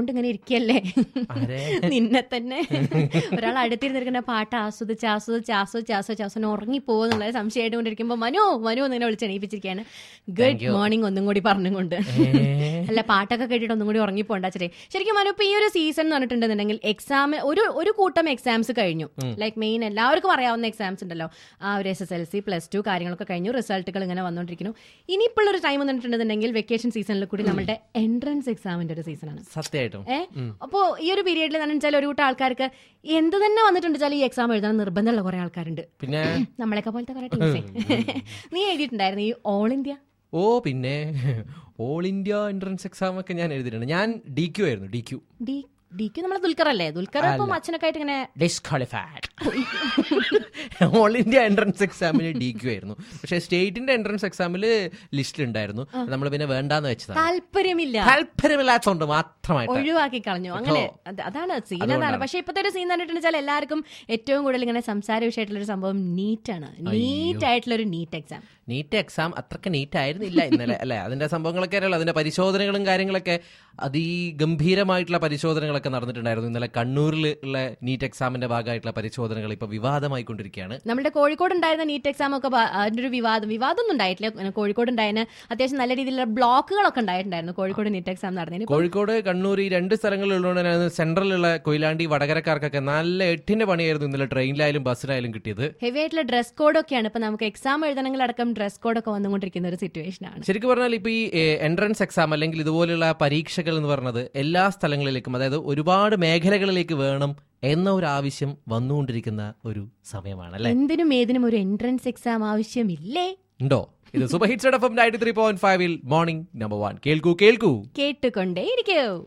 കേട്ടോണ്ട് ഇങ്ങനെ ഇരിക്കല്ലേ ആരെ? നിന്നെ തന്നെ ഒരാൾ അടുത്തിരുന്നിരിക്കുന്ന പാട്ട് ആസ്വദിച്ച് ആസ്വദിച്ച് ആസ്വദിച്ച് ആസ്വദിച്ച് അവസാനം ഉറങ്ങി പോകുന്നുള്ള സംശയമായിട്ട് കൊണ്ടിരിക്കുമ്പോൾ മനു മനു എന്നിങ്ങനെ വിളിച്ച് എണീപ്പിച്ചിരിക്കുകയാണ് ഗുഡ് മോർണിംഗ് ഒന്നും കൂടി പറഞ്ഞുകൊണ്ട് അല്ല പാട്ടൊക്കെ കേട്ടിട്ട് ഒന്നും കൂടി ഉറങ്ങിപ്പോണ്ടാച്ചേ ശരിക്കും മനു ഇപ്പൊ ഈ ഒരു സീസൺ എന്ന് പറഞ്ഞിട്ടുണ്ടെന്നുണ്ടെങ്കിൽ എക്സാം ഒരു ഒരു കൂട്ടം എക്സാംസ് കഴിഞ്ഞു ലൈക്ക് മെയിൻ എല്ലാവർക്കും അറിയാവുന്ന എക്സാംസ് ഉണ്ടല്ലോ ആ ഒരു S S L C plus two കാര്യങ്ങളൊക്കെ കഴിഞ്ഞു റിസൾട്ടുകൾ ഇങ്ങനെ വന്നുകൊണ്ടിരിക്കുന്നു ഇനിയിപ്പോൾ ഒരു ടൈം വന്നിട്ടുണ്ടെന്നുണ്ടെങ്കിൽ വെക്കേഷൻ സീസണിൽ കൂടി നമ്മുടെ എൻട്രൻസ് എക്സാമിന്റെ ഒരു സീസണാണ് സത്യമായിട്ടും ഏ അപ്പോ ഈ ഒരു പീരീഡിൽ എന്ന് വെച്ചാൽ ഒരു കൂട്ടം ആൾക്കാർക്ക് എന്ത് തന്നെ വന്നിട്ടുണ്ട് വെച്ചാൽ ഈ എക്സാം എഴുതാൻ നിർബന്ധമുള്ള കുറെ ആൾക്കാരുണ്ട് പിന്നെ നമ്മളെയൊക്കെ പോലത്തെ കുറെ ടീംസേ നീ എഴുതിയിട്ടുണ്ടായിരുന്നു ഈ ഓൾ ഇന്ത്യ ഓ പിന്നെ ഓൾ ഇന്ത്യ എൻട്രൻസ് എക്സാം ഒക്കെ ഞാൻ എഴുതിയിട്ടുണ്ട് ഞാൻ ഡി ക്യു ആയിരുന്നു D Q D D Q നമ്മളെ ദുൽഖർ അല്ലേ ദുൽഖർ ഇപ്പം അച്ഛനൊക്കെ ആയിട്ട് ഇങ്ങനെ ഡിസ്ക്വാളിഫൈഡ് ഓൾ ഇന്ത്യ എൻട്രൻസ് എക്സാമിന് ഡി ക്യു ആയിരുന്നു പക്ഷെ സ്റ്റേറ്റിന്റെ എൻട്രൻസ് എക്സാമിൽ ലിസ്റ്റ് ഉണ്ടായിരുന്നു നമ്മൾ പിന്നെ വേണ്ടാന്ന് വെച്ചതാണ് താല്പര്യമില്ല താല്പര്യമില്ലാത്തതുകൊണ്ട് മാത്രമായിട്ട് ഒഴിവാക്കി കളഞ്ഞു അങ്ങനെ അത് അതാണ് സീൻ അതാണ് പക്ഷെ ഇപ്പത്തെ ഒരു സീൻ കണ്ടിട്ടുണ്ടെച്ചാൽ എല്ലാവർക്കും ഏറ്റവും കൂടുതൽ ഇങ്ങനെ സംസാര വിഷയമായിട്ടുള്ള ഒരു സംഭവം നീറ്റാണ് നീറ്റ് ആയിട്ടുള്ള ഒരു നീറ്റ് എക്സാം നീറ്റ് എക്സാം അത്രക്ക് നീറ്റ് ആയിരുന്നില്ല ഇന്നലെ അല്ലെ അതിന്റെ സംഭവങ്ങളൊക്കെ അറിയാലോ അതിന്റെ പരിശോധനകളും കാര്യങ്ങളൊക്കെ അതിഗംഭീരമായിട്ടുള്ള പരിശോധനകളൊക്കെ നടന്നിട്ടുണ്ടായിരുന്നു ഇന്നലെ കണ്ണൂരിൽ ഉള്ള നീറ്റ് എക്സാമിന്റെ ഭാഗമായിട്ടുള്ള പരിശോധനകൾ ഇപ്പൊ വിവാദമായിക്കൊണ്ടിരിക്കുകയാണ് നമ്മുടെ കോഴിക്കോട് ഉണ്ടായിരുന്ന നീറ്റ് എക്സാം ഒക്കെ ബ- അതിന്റെ ഒരു വിവാദം വിവാദമൊന്നും ഉണ്ടായിട്ടില്ല ഇങ്ങനെ കോഴിക്കോട് ഉണ്ടായതിന് അത്യാവശ്യം നല്ല രീതിയിലുള്ള ബ്ലോക്കുകളൊക്കെ ഉണ്ടായിട്ടുണ്ടായിരുന്നു കോഴിക്കോട് നീറ്റ് എക്സാം നടന്നതിന് കോഴിക്കോട് കണ്ണൂർ ഈ രണ്ട് സ്ഥലങ്ങളിലുള്ളതുകൊണ്ടാണ് സെൻട്രലിലുള്ള കൊയിലാണ്ടി വടകരക്കാർക്കൊക്കെ നല്ല എട്ടിന്റെ പണിയായിരുന്നു ഇന്നലെ ട്രെയിനിലായാലും ബസ്സിലായാലും കിട്ടിയത് ഹെവി ആയിട്ടുള്ള ഡ്രസ് കോഡൊക്കെയാണ് ഇപ്പൊ നമുക്ക് എക്സാം എഴുതണമെങ്കിൽ അടക്കം ഡ്രസ് കോഡൊക്കെ വന്നുകൊണ്ടിരിക്കുന്ന ഒരു സിറ്റുവേഷൻ ആണ് ശരിക്കും പറഞ്ഞാൽ ഇപ്പൊ ഈ എൻട്രൻസ് എക്സാം അല്ലെങ്കിൽ ഇതുപോലുള്ള പരീക്ഷകൾ എന്ന് പറയുന്നത് എല്ലാ സ്ഥലങ്ങളിലേക്കും അതായത് ഒരുപാട് മേഖലകളിലേക്ക് വേണം എന്ന ഒരു ആവശ്യം വന്നുകൊണ്ടിരിക്കുന്ന ഒരു സമയമാണ് അല്ലെ എന്തിനും ഏതിനും ഒരു എൻട്രൻസ് എക്സാം ആവശ്യമില്ലേ ഉണ്ടോ ഇത് super hits F M ninety three point ഫൈവിൽ മോർണിംഗ് നമ്പർ വൺ കേൾക്കൂ കേൾക്കൂ കേട്ടുകൊണ്ടേ ഇരിക്കൂ